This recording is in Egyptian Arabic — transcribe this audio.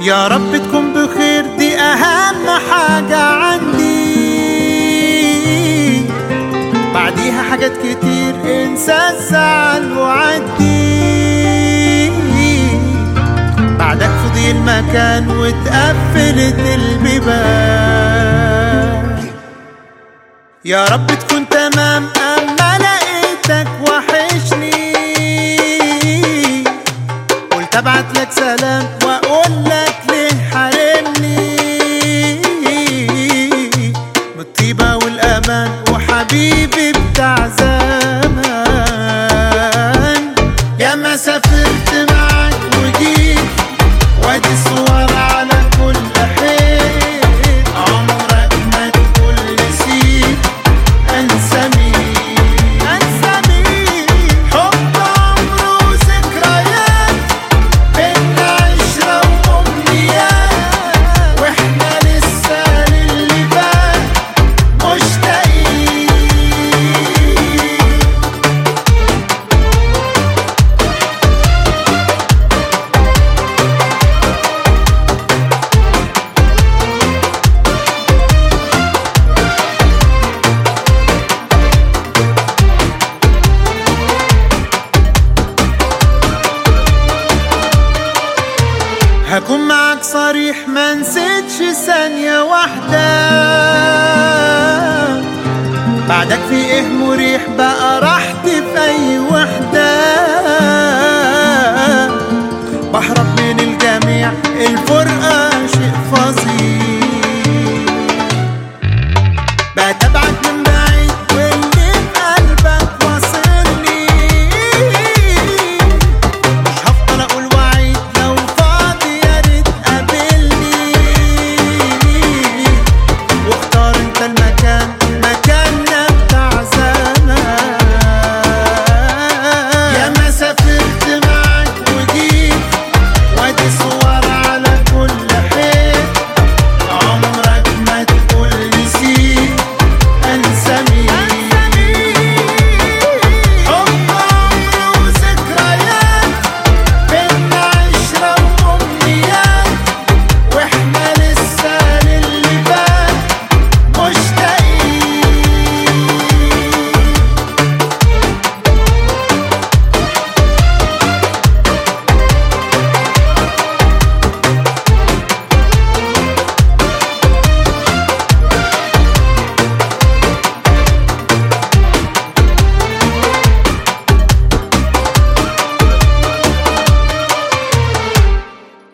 يا رب تكون بخير دي اهم حاجة عندي بعديها حاجات كتير انسى الزعل وعدي بعدك فضي المكان واتقفلت البيبان يا رب تكون تمام اما لقيتك وحشني قلت ابعت لك سلام واقول لك ليه حارمني بالطيبة والامان وحبيبي بتاع زمان يا ما سافرت معاك وجيت وادي الصور على كل حيط عمرك ما تقول نسيت انسى مين انسى مين حب عمره وذكريات بينا عشرة وامنيات واحنا لسه للي فات مشتاقين هكون معاك صريح ما نسيتش ثانية واحدة بعدك في ايه مريح بقى راحتي في اي وحدة